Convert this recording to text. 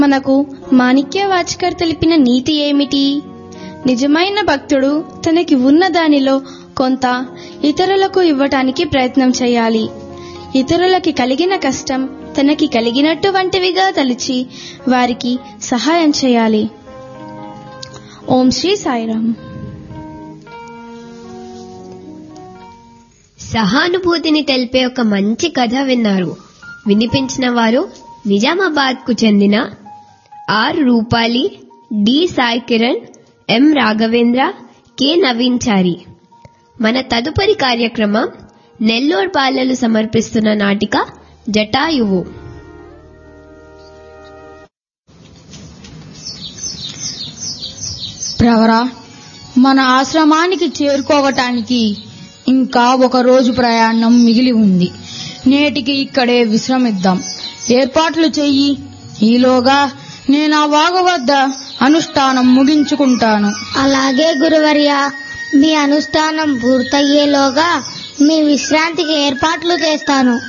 మనకు మాణిక్య వాచకర్ తెలిపిన నీతి ఏమిటి నిజమైన భక్తుడు తనకి ఉన్న దానిలో కొంత ఇతరులకు ఇవ్వటానికి ప్రయత్నం చేయాలి ఇతరులకి కలిగిన కష్టం తనకి కలిగినటువంటివిగా తలిచి వారికి సహాయం చేయాలి ఓం శ్రీ సాయిరామ్ సహానుభూతిని తెలిపే ఒక మంచి కథ విన్నారు వినిపించిన వారు నిజామాబాద్ కు చెందిన R Rupali D Sai Kiran M Raghavendra K Naveen Chari మన తదుపరి కార్యక్రమం నెల్లూరు బాలలు సమర్పిస్తున్న నాటిక జటాయువు ప్రవరా మన ఆశ్రమానికి చేరుకోవటానికి ఇంకా ఒక రోజు ప్రయాణం మిగిలి ఉంది నేటికి ఇక్కడే విశ్రమిద్దాం ఏర్పాట్లు చెయ్యి ఈలోగా నేను ఆ వాగు వద్ద అనుష్ఠానం ముగించుకుంటాను అలాగే గురువర్య మీ అనుష్ఠానం పూర్తయ్యేలోగా మీ విశ్రాంతికి ఏర్పాట్లు చేస్తాను